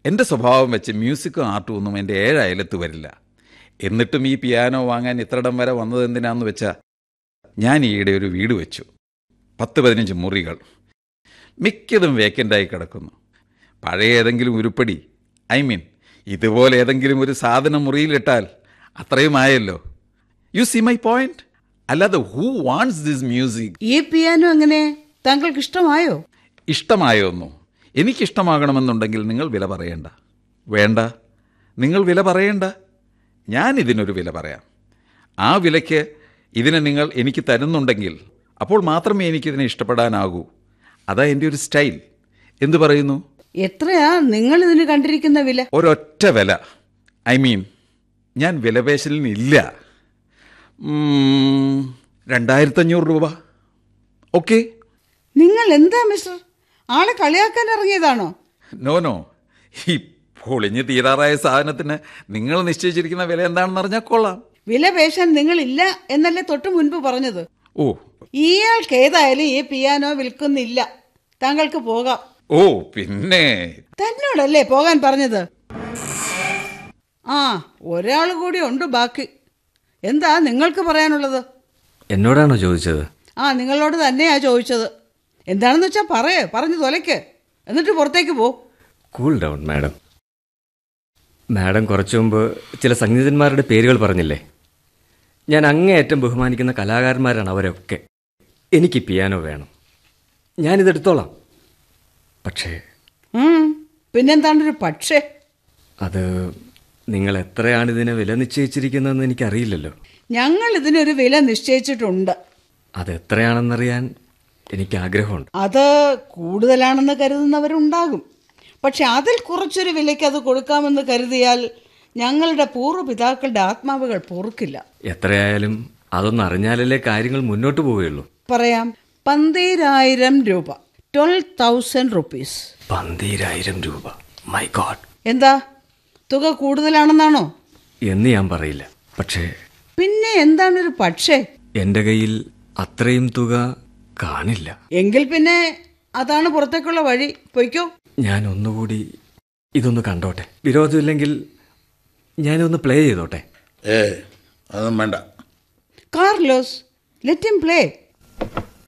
എൻ്റെ സ്വഭാവം വെച്ച് മ്യൂസിക്കും ആർട്ടും ഒന്നും എൻ്റെ ഏഴ് അയലത്ത് വരില്ല എന്നിട്ടും ഈ പിയാനോ വാങ്ങാൻ ഇത്രയിടം വരെ വന്നത് എന്തിനാന്ന് വെച്ചാൽ ഞാൻ ഈയിടെ ഒരു വീട് വെച്ചു പത്ത് പതിനഞ്ച് മുറികൾ മിക്കതും വേക്കൻ്റായി കിടക്കുന്നു പഴയ ഏതെങ്കിലും ഉരുപ്പടി ഐ മീൻ ഇതുപോലെ ഏതെങ്കിലും ഒരു സാധനം മുറിയിലിട്ടാൽ അത്രയും ആയല്ലോ യു സി മൈ പോയിന്റ് അല്ലാതെ ഹൂ വാണ്ട്സ് ദിസ് മ്യൂസിക് ഈ പിയാനോ എങ്ങനെ താങ്കൾക്ക് ഇഷ്ടമായോ ഇഷ്ടമായൊന്നു എനിക്കിഷ്ടമാകണമെന്നുണ്ടെങ്കിൽ നിങ്ങൾ വില പറയേണ്ട വേണ്ട നിങ്ങൾ വില പറയേണ്ട ഞാൻ ഇതിനൊരു വില പറയാം ആ വിലയ്ക്ക് ഇതിനെ നിങ്ങൾ എനിക്ക് തരുന്നുണ്ടെങ്കിൽ അപ്പോൾ മാത്രമേ എനിക്കിതിനെ ഇഷ്ടപ്പെടാനാകൂ അതാ എൻ്റെ ഒരു സ്റ്റൈൽ എന്തു പറയുന്നു എത്രയാ നിങ്ങൾ ഇതിന് കണ്ടിരിക്കുന്ന വില ഒരൊറ്റ വില ഐ മീൻ ഞാൻ വിലപേശലിനില്ല ഉം, രണ്ടായിരത്തഞ്ഞൂറ് രൂപ ഓക്കെ നിങ്ങൾ എന്താ മിസ്റ്റർ ആളെ കളിയാക്കാൻ ഇറങ്ങിയതാണോ നോ നോ ഈ പൊളിഞ്ഞ് തീരാറായ സാധനത്തിന് നിങ്ങൾ നിശ്ചയിച്ചിരിക്കുന്ന വില എന്താണെന്ന് അറിഞ്ഞാൽ കൊള്ളാം വില പേശാൻ നിങ്ങളില്ല എന്നല്ലേ തൊട്ടു മുൻപ് പറഞ്ഞത് ഓ ഇയാൾക്ക് ഏതായാലും ഈ പിയാനോ വിൽക്കുന്നില്ല താങ്കൾക്ക് പോകാം ഓ പിന്നെ തന്നോടല്ലേ പോകാൻ പറഞ്ഞത് ആ ഒരാൾ കൂടി ഉണ്ട് ബാക്കി എന്താ നിങ്ങൾക്ക് പറയാനുള്ളത് എന്നോടാണോ ചോദിച്ചത് ആ നിങ്ങളോട് തന്നെയാ ചോദിച്ചത് എന്താണെന്ന് വെച്ചാൽ പറയേ പറഞ്ഞു തൊലയ്ക്ക് എന്നിട്ട് പുറത്തേക്ക് പോ കൂൾ ഡൗൺ മാഡം മാഡം കുറച്ചു മുമ്പ് ചില സംഗീതന്മാരുടെ പേരുകൾ പറഞ്ഞില്ലേ ഞാൻ അങ്ങേയറ്റം ബഹുമാനിക്കുന്ന കലാകാരന്മാരാണ് അവരൊക്കെ എനിക്ക് പിയാനോ വേണം ഞാനിതെടുത്തോളാം പക്ഷേ ഉം, പിന്നെന്താണ്ടൊരു പക്ഷേ അത് നിങ്ങൾ എത്രയാണ് ഇതിനെ വില നിശ്ചയിച്ചിരിക്കുന്നതെന്ന് എനിക്കറിയില്ലല്ലോ ഞങ്ങൾ ഇതിനൊരു വില നിശ്ചയിച്ചിട്ടുണ്ട് അത് എത്രയാണെന്നറിയാൻ എനിക്ക് ആഗ്രഹമുണ്ട് അത് കൂടുതലാണെന്ന് കരുതുന്നവരുണ്ടാകും പക്ഷെ അതിൽ കുറച്ചൊരു വിലയ്ക്ക് അത് കൊടുക്കാമെന്ന് കരുതിയാൽ ഞങ്ങളുടെ പൂർവ്വപിതാക്കളുടെ ആത്മാവുകൾ പൊറുക്കില്ല എത്രയായാലും അതൊന്നും അറിഞ്ഞാലല്ലേ കാര്യങ്ങൾ മുന്നോട്ട് പോവുകയുള്ളൂ പറയാം പന്തീരായിരം രൂപ ട്വൽവ് തൗസൻഡ് റുപ്പീസ് പന്തീരായിരം രൂപ മൈ ഗോഡ് എന്താ തുക കൂടുതലാണെന്നാണോ എന്ന് ഞാൻ പറയില്ല പക്ഷേ പിന്നെ എന്താണൊരു പക്ഷേ എൻ്റെ കയ്യിൽ അത്രയും തുക കാണില്ല എങ്കിൽ പിന്നെ അതാണ് പുറത്തേക്കുള്ള വഴി പൊയ്ക്കോ ഞാൻ ഒന്നുകൂടി ഇതൊന്ന് കണ്ടോട്ടെ വിരോധമില്ലെങ്കിൽ ഞാനൊന്ന് പ്ലേ ചെയ്തോട്ടെ ഏ അതൊന്നും വേണ്ട കാർലോസ് ലെറ്റ് him പ്ലേ